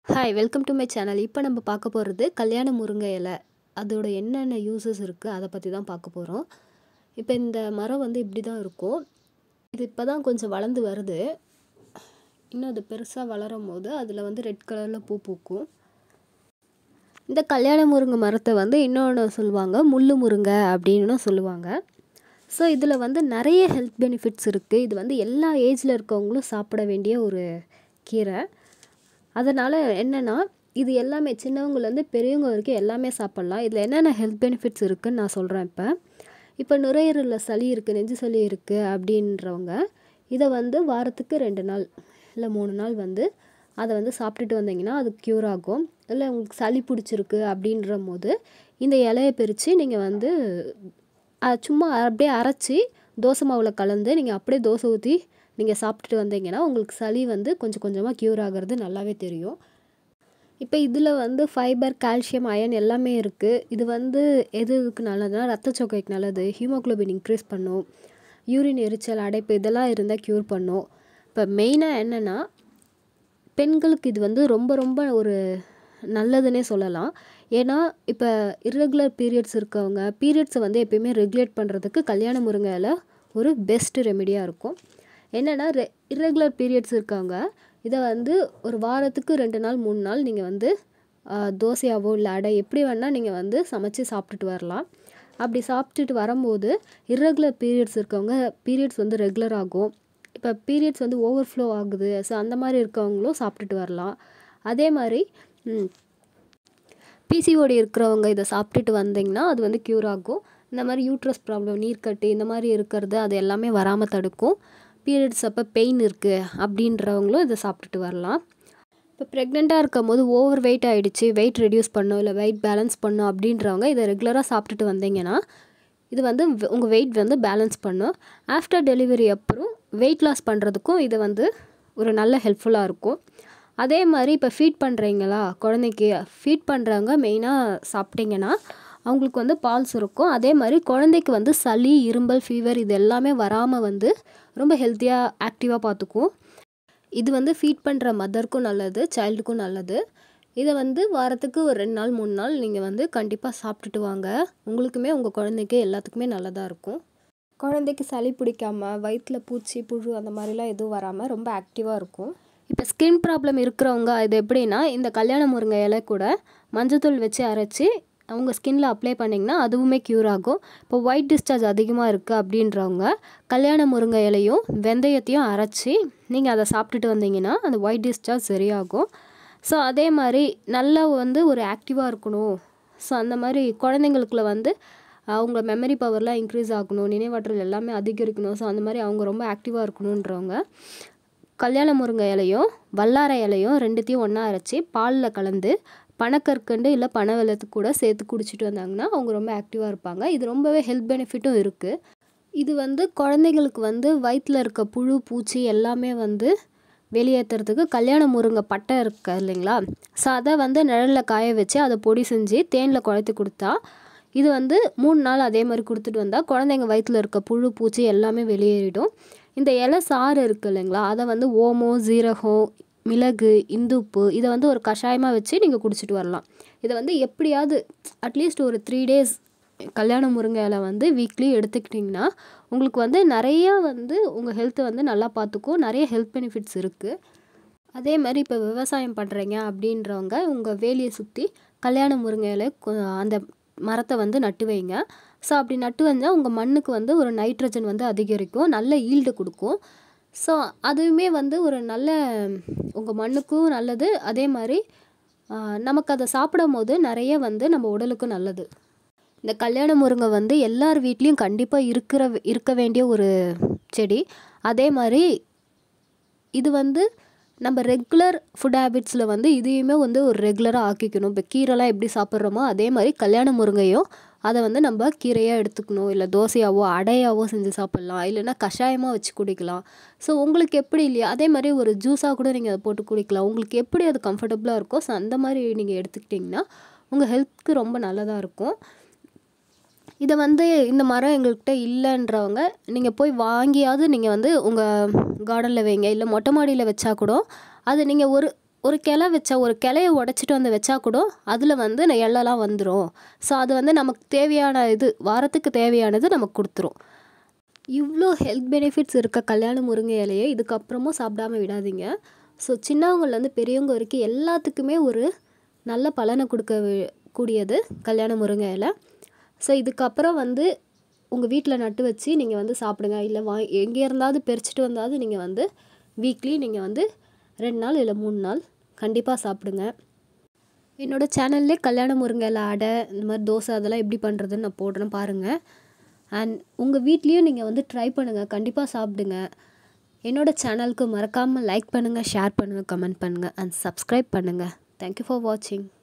hi welcome to my channel இப்போ நம்ம பார்க்க போகிறது கல்யாண முருங்கை இலை அதோட என்னென்ன யூசஸ் இருக்குது அதை பற்றி தான் பார்க்க போகிறோம் இப்போ இந்த மரம் வந்து இப்படி தான் இருக்கும் இது இப்போ தான் கொஞ்சம் வளர்ந்து வருது இன்னும் அது பெருசாக வளரும் போது அதில் வந்து ரெட் கலரில் பூ பூக்கும் இந்த கல்யாண முருங்கை மரத்தை வந்து இன்னொன்று சொல்லுவாங்க முள்ளு முருங்கை அப்படின்னு சொல்லுவாங்க ஸோ இதில் வந்து நிறைய ஹெல்த் பெனிஃபிட்ஸ் இருக்குது இது வந்து எல்லா ஏஜில் இருக்கவங்களும் சாப்பிட வேண்டிய ஒரு கீரை அதனால் என்னென்னா இது எல்லாமே சின்னவங்கலேருந்து பெரியவங்க வரைக்கும் எல்லாமே சாப்பிட்லாம் இதில் என்னென்ன ஹெல்த் பெனிஃபிட்ஸ் இருக்குதுன்னு நான் சொல்கிறேன் இப்போ இப்போ நுரையீரலில் சளி இருக்குது நெஞ்சு சளி இருக்குது அப்படின்றவங்க இதை வந்து வாரத்துக்கு ரெண்டு நாள் இல்லை மூணு நாள் வந்து அதை வந்து சாப்பிட்டுட்டு வந்தீங்கன்னா அது க்யூர் ஆகும் இல்லை உங்களுக்கு சளி பிடிச்சிருக்கு அப்படின்ற போது இந்த இலையை பிரித்து நீங்கள் வந்து அஹ், சும்மா அப்படியே அரைச்சி தோசை மாவில் கலந்து நீங்கள் அப்படியே தோசை ஊற்றி நீங்கள் சாப்பிட்டுட்டு வந்தீங்கன்னா உங்களுக்கு சளி வந்து கொஞ்சம் கொஞ்சமாக க்யூர் ஆகிறது நல்லாவே தெரியும் இப்போ இதில் வந்து ஃபைபர் கால்சியம் அயன் எல்லாமே இருக்குது இது வந்து எது இதுக்கு நல்லதுன்னா ரத்த சோகைக்கு நல்லது ஹீமோகுளோபின் இன்க்ரீஸ் பண்ணும் யூரின் எரிச்சல் அடைப்பு இதெல்லாம் இருந்தால் க்யூர் பண்ணும் இப்போ மெயினாக என்னென்னா பெண்களுக்கு இது வந்து ரொம்ப ரொம்ப ஒரு நல்லதுன்னே சொல்லலாம் ஏன்னா இப்போ irregular பீரியட்ஸ் இருக்கவங்க பீரியட்ஸை வந்து எப்பயுமே ரெகுலேட் பண்ணுறதுக்கு கல்யாண முருங்கை இலை ஒரு பெஸ்ட் ரெமெடியாக இருக்கும் என்னென்னா ரெ irregular பீரியட்ஸ் இருக்கவங்க இதை வந்து ஒரு வாரத்துக்கு ரெண்டு நாள் மூணு நாள் நீங்கள் வந்து ஆ, தோசையாவோ இல்லை அடை எப்படி வேணால் நீங்கள் வந்து சமைச்சு சாப்பிட்டுட்டு வரலாம் அப்படி சாப்பிட்டுட்டு வரும்போது irregular பீரியட்ஸ் இருக்கவங்க பீரியட்ஸ் வந்து ரெகுலர் ஆகும் இப்போ பீரியட்ஸ் வந்து ஓவர்ஃப்ளோ ஆகுது ஸோ அந்த மாதிரி இருக்கவங்களும் சாப்பிட்டுட்டு வரலாம் அதே மாதிரி ம், பிசிஓடி இருக்கிறவங்க இதை சாப்பிட்டுட்டு வந்தீங்கன்னா அது வந்து க்யூர் ஆகும் இந்த மாதிரி யூட்ரஸ் ப்ராப்ளம் நீர்க்கட்டு இந்த மாதிரி இருக்கிறது அது எல்லாமே வராமல் தடுக்கும் பீரியட்ஸ் அப்போ பெயின் இருக்குது அப்படின்றவங்களும் இதை சாப்பிட்டுட்டு வரலாம் இப்போ ப்ரெக்னெண்ட்டாக இருக்கும் போது ஓவர் வெயிட் ஆகிடுச்சு வெயிட் ரெடியூஸ் பண்ணும் இல்லை வெயிட் பேலன்ஸ் பண்ணும் அப்படின்றவங்க இதை ரெகுலராக சாப்பிட்டுட்டு வந்தீங்கன்னா இது வந்து உங்கள் வெயிட் வந்து பேலன்ஸ் பண்ணும் ஆஃப்டர் டெலிவரி அப்புறம் வெயிட் லாஸ் பண்ணுறதுக்கும் இது வந்து ஒரு நல்ல ஹெல்ப்ஃபுல்லாக இருக்கும் அதே மாதிரி இப்போ ஃபீட் பண்ணுறீங்களா குழந்தைக்கு ஃபீட் பண்ணுறவங்க மெயினாக சாப்பிட்டீங்கன்னா அவங்களுக்கு வந்து பால் சுரக்கும் அதே மாதிரி குழந்தைக்கு வந்து சளி இரும்பல் ஃபீவர் இது எல்லாமே வராமல் வந்து ரொம்ப ஹெல்த்தியாக ஆக்டிவாக பார்த்துக்கும் இது வந்து ஃபீட் பண்ணுற மதருக்கும் நல்லது சைல்டுக்கும் நல்லது இதை வந்து வாரத்துக்கு ஒரு ரெண்டு நாள் மூணு நாள் நீங்கள் வந்து கண்டிப்பாக சாப்பிட்டுட்டு வாங்க உங்களுக்குமே உங்கள் குழந்தைக்கு எல்லாத்துக்குமே நல்லதாக இருக்கும் குழந்தைக்கு சளி பிடிக்காம வயிற்றில் பூச்சி புழு அந்த மாதிரிலாம் எதுவும் வராமல் ரொம்ப ஆக்டிவாக இருக்கும் இப்போ ஸ்கின் ப்ராப்ளம் இருக்கிறவங்க இது எப்படின்னா இந்த கல்யாண முருங்கை இலை கூட மஞ்சத்தூள் வச்சு அரைச்சி அவங்க ஸ்கின்ல அப்ளை பண்ணிங்கன்னா அதுவுமே க்யூர் ஆகும் இப்போ ஒயிட் டிஸ்சார்ஜ் அதிகமாக இருக்குது அப்படின்றவங்க கல்யாண முருங்கை இலையும் வெந்தயத்தையும் அரைச்சி நீங்கள் அதை சாப்பிட்டுட்டு வந்தீங்கன்னா அந்த ஒயிட் டிஸ்சார்ஜ் சரியாகும் ஸோ அதே மாதிரி நல்லா வந்து ஒரு ஆக்டிவாக இருக்கணும் ஸோ அந்த மாதிரி குழந்தைங்களுக்குள்ள வந்து அவங்க மெமரி பவர்லாம் இன்க்ரீஸ் ஆகணும் நினைவாற்றல் எல்லாமே அதிகரிக்கணும் ஸோ அந்த மாதிரி அவங்க ரொம்ப ஆக்டிவாக இருக்கணுன்றவங்க கல்யாண முருங்கை இலையும் வல்லாரை இலையும் ரெண்டுத்தையும் ஒன்றா அரைச்சி பாலில் கலந்து பனக்கற்கண்டு இல்லை பனை வெல்லத்துக்கு கூட சேர்த்து குடிச்சிட்டு வந்தாங்கன்னா அவங்க ரொம்ப ஆக்டிவாக இருப்பாங்க இது ரொம்பவே ஹெல்த் பெனிஃபிட்டும் இருக்குது இது வந்து குழந்தைங்களுக்கு வந்து வயிற்றில் இருக்க புழு பூச்சி எல்லாமே வந்து வெளியேற்றுறதுக்கு கல்யாண முருங்கை பட்டை இருக்கு இல்லைங்களா ஸோ அதை வந்து நிழலில் காய வச்சு அதை பொடி செஞ்சு தேனில் குழத்தி கொடுத்தா இது வந்து மூணு நாள் அதே மாதிரி கொடுத்துட்டு வந்தால் குழந்தைங்க வயிற்றில் இருக்க புழு பூச்சி எல்லாமே வெளியேறிடும் இந்த இலை சாறு இருக்குது இல்லைங்களா அதை வந்து ஓமம் ஜீரகம் மிளகு இந்துப்பு இதை வந்து ஒரு கஷாயமாக வச்சு நீங்கள் குடிச்சிட்டு வரலாம் இதை வந்து எப்படியாவது அட்லீஸ்ட் ஒரு த்ரீ டேஸ் கல்யாண முருங்கை இலை வந்து வீக்லி எடுத்துக்கிட்டிங்கன்னா உங்களுக்கு வந்து நிறையா வந்து உங்கள் ஹெல்த்தை வந்து நல்லா பார்த்துக்கும் நிறைய ஹெல்த் பெனிஃபிட்ஸ் இருக்குது அதே மாதிரி இப்போ விவசாயம் பண்ணுறீங்க அப்படின்றவங்க உங்கள் வேலியை சுற்றி கல்யாண முருங்கை இலை கொ- அந்த மரத்தை வந்து நட்டு வைங்க ஸோ அப்படி நட்டு வந்தால் உங்கள் மண்ணுக்கு வந்து ஒரு நைட்ரஜன் வந்து அதிகரிக்கும் நல்ல ஈல்டு கொடுக்கும் ஸோ அதுவுமே வந்து ஒரு நல்ல உங்கள் மண்ணுக்கும் நல்லது அதே மாதிரி ஆ, நமக்கு அதை சாப்பிடும் போது நிறைய வந்து நம்ம உடலுக்கும் நல்லது இந்த கல்யாண முருங்கை வந்து எல்லார் வீட்லேயும் கண்டிப்பாக இருக்கிற இருக்க வேண்டிய ஒரு செடி அதே மாதிரி இது வந்து நம்ம ரெகுலர் ஃபுட் ஹேபிட்ஸில் வந்து இதையுமே வந்து ஒரு ரெகுலராக ஆக்கிக்கணும் இப்போ கீரைலாம் எப்படி சாப்பிட்றோமோ அதே மாதிரி கல்யாண முருங்கையும் அதை வந்து நம்ம கீரையாக எடுத்துக்கணும் இல்லை தோசையாவோ அடையாவோ செஞ்சு சாப்பிட்லாம் இல்லைன்னா கஷாயமாக வச்சு குடிக்கலாம் ஸோ உங்களுக்கு எப்படி இல்லையா அதே மாதிரி ஒரு ஜூஸாக கூட நீங்கள் அதை போட்டு குடிக்கலாம் உங்களுக்கு எப்படி அது கம்ஃபர்டபுளாக இருக்கோ ஸோ அந்த மாதிரி நீங்கள் எடுத்துக்கிட்டிங்கன்னா உங்கள் ஹெல்த்துக்கு ரொம்ப நல்லதாக இருக்கும் இதை வந்து இந்த மரம் எங்கள்கிட்ட இல்லைன்றவங்க நீங்கள் போய் வாங்கியாவது நீங்கள் வந்து உங்கள் கார்டனில் வைங்க இல்லை மொட்டை மாடியில் வச்சா கூட அது நீங்கள் ஒரு ஒரு கிளை வச்சா ஒரு கிளைய உடச்சிட்டு வந்து வச்சா கூட அதில் வந்து ந- எல்லாம் வந்துடும் ஸோ அது வந்து நமக்கு தேவையான இது வாரத்துக்கு தேவையானது நமக்கு கொடுத்துரும் இவ்வளோ ஹெல்த் பெனிஃபிட்ஸ் இருக்க கல்யாண முருங்கை இலையை இதுக்கப்புறமும் சாப்பிடாம விடாதீங்க ஸோ சின்னவங்கள்லேருந்து பெரியவங்க வரைக்கும் எல்லாத்துக்குமே ஒரு நல்ல பலனை கொடுக்க வி- கூடியது கல்யாண முருங்கை இலை ஸோ இதுக்கப்புறம் வந்து உங்கள் வீட்டில் நட்டு வச்சு நீங்கள் வந்து சாப்பிடுங்க இல்லை வா எங்கே இருந்தாவது பறிச்சுட்டு வந்தாவது நீங்கள் வந்து வீக்லி நீங்கள் வந்து ரெண்டு நாள் இல்லை மூணு நாள் கண்டிப்பாக சாப்பிடுங்க என்னோட சேனல்லே கல்யாண முருங்கை இலை அடை இந்த மாதிரி தோசை அதெல்லாம் எப்படி பண்ணுறதுன்னு நான் போடுறேன் பாருங்கள் அண்ட் உங்கள் வீட்லேயும் நீங்கள் வந்து ட்ரை பண்ணுங்கள் கண்டிப்பாக சாப்பிடுங்க என்னோட சேனலுக்கு மறக்காமல் லைக் பண்ணுங்கள் ஷேர் பண்ணுங்கள் கமெண்ட் பண்ணுங்கள் அண்ட் சப்ஸ்கிரைப் பண்ணுங்கள் தேங்க்யூ ஃபார் வாட்சிங்